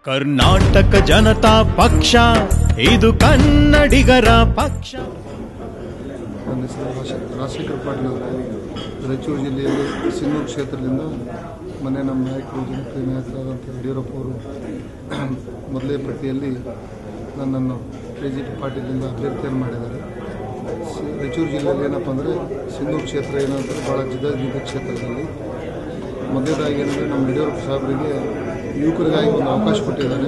ಕರ್ನಾಟಕ ಜನತಾ ಪಕ್ಷ ಇದು ಕನ್ನಡಿಗರ ಪಕ್ಷ ನನ್ನ ಹೆಸರು ರಾಜಶೇಖರ್ ರಾಜಶೇಖರ್ ಪಾಟೀಲ್ ಅವರು ರಾಯಚೂರು ಜಿಲ್ಲೆಯಲ್ಲಿ ಸಿನ್ನೂರು ಕ್ಷೇತ್ರದಿಂದ ಮೊನ್ನೆ ನಮ್ಮ ನಾಯಕರು ಜನಪ್ರಿಯ ನಾಯಕರಾದಂಥ ಯಡಿಯೂರಪ್ಪ ಅವರು ಮೊದಲೇ ಪಟ್ಟಿಯಲ್ಲಿ ನನ್ನನ್ನು ಕೆ ಜಿ ಟಿ ಪಾಟೀಲಿಂದ ಅಭ್ಯರ್ಥಿಯನ್ನು ಮಾಡಿದ್ದಾರೆ ಸಿ- ರಾಯಚೂರು ಜಿಲ್ಲೆಯಲ್ಲಿ ಏನಪ್ಪ ಅಂದರೆ ಸಿನ್ನೂರು ಕ್ಷೇತ್ರ ಏನಂದ್ರೆ ಭಾಳ ಜಿದ್ದಾಜಿದ್ದ ಕ್ಷೇತ್ರದಲ್ಲಿ ಮೊದಲೇದಾಗಿ ಏನಂದರೆ ನಮ್ಮ ಯಡಿಯೂರಪ್ಪ ಸಾಹೇಬರಿಗೆ ಯುವಕರಿಗಾಗಿ ಒಂದು ಅವಕಾಶ ಕೊಟ್ಟಿದ್ದಾರೆ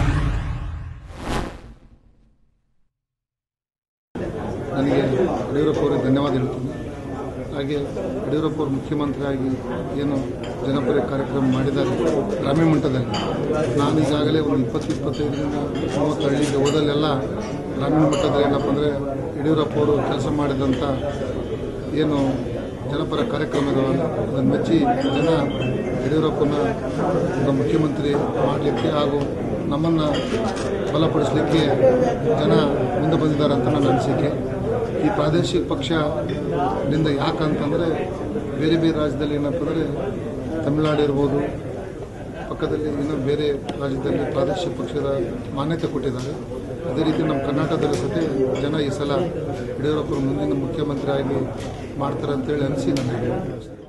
ನನಗೆ ಯಡಿಯೂರಪ್ಪ ಅವರಿಗೆ ಧನ್ಯವಾದ ಹೇಳ್ತೀನಿ ಹಾಗೆ ಯಡಿಯೂರಪ್ಪ ಅವರು ಮುಖ್ಯಮಂತ್ರಿಯಾಗಿ ಏನು ಜನಪ್ರಿಯ ಕಾರ್ಯಕ್ರಮ ಮಾಡಿದ್ದಾರೆ ಗ್ರಾಮೀಣ ಮಟ್ಟದಲ್ಲಿ ನಾನು ಈಗಾಗಲೇ ಒಂದು ಇಪ್ಪತ್ತು ಇಪ್ಪತ್ತೈದರಿಂದ ಮೂವತ್ತು ಹಳ್ಳಿಗೆ ಹೋದಲ್ಲೆಲ್ಲ ಗ್ರಾಮೀಣ ಮಟ್ಟದಲ್ಲಿ ಏನಪ್ಪ ಅಂದರೆ ಯಡಿಯೂರಪ್ಪ ಅವರು ಕೆಲಸ ಮಾಡಿದಂಥ ಏನು ಜನಪರ ಕಾರ್ಯಕ್ರಮ ಇದಾವಲ್ಲ ಅದನ್ನು ಮೆಚ್ಚಿ ಜನ ಯಡಿಯೂರಪ್ಪನ ಒಬ್ಬ ಮುಖ್ಯಮಂತ್ರಿ ಮಾಡಲಿಕ್ಕೆ ಹಾಗೂ ನಮ್ಮನ್ನು ಬಲಪಡಿಸಲಿಕ್ಕೆ ಜನ ಮುಂದೆ ಬಂದಿದ್ದಾರೆ ಅಂತ ನನ್ನ ಅನಿಸಿಕೆ ಈ ಪ್ರಾದೇಶಿಕ ಪಕ್ಷದಿಂದ ಯಾಕಂತಂದರೆ ಬೇರೆ ಬೇರೆ ರಾಜ್ಯದಲ್ಲಿ ಏನಪ್ಪ ಅಂದರೆ ತಮಿಳುನಾಡು ಇರ್ಬೋದು ಪಕ್ಕದಲ್ಲಿ ಇನ್ನೂ ಬೇರೆ ರಾಜ್ಯದಲ್ಲಿ ಪ್ರಾದೇಶಿಕ ಪಕ್ಷದ ಮಾನ್ಯತೆ ಕೊಟ್ಟಿದ್ದಾರೆ ಅದೇ ರೀತಿ ನಮ್ಮ ಕರ್ನಾಟಕದಲ್ಲಿ ಸತೆ ಜನ ಈ ಸಲ ಯಡಿಯೂರಪ್ಪರು ಮುಂದಿನ ಮುಖ್ಯಮಂತ್ರಿ ಆಗಿ ಮಾಡ್ತಾರೆ ಅಂತೇಳಿ ಅನಿಸಿ ನನಗೆ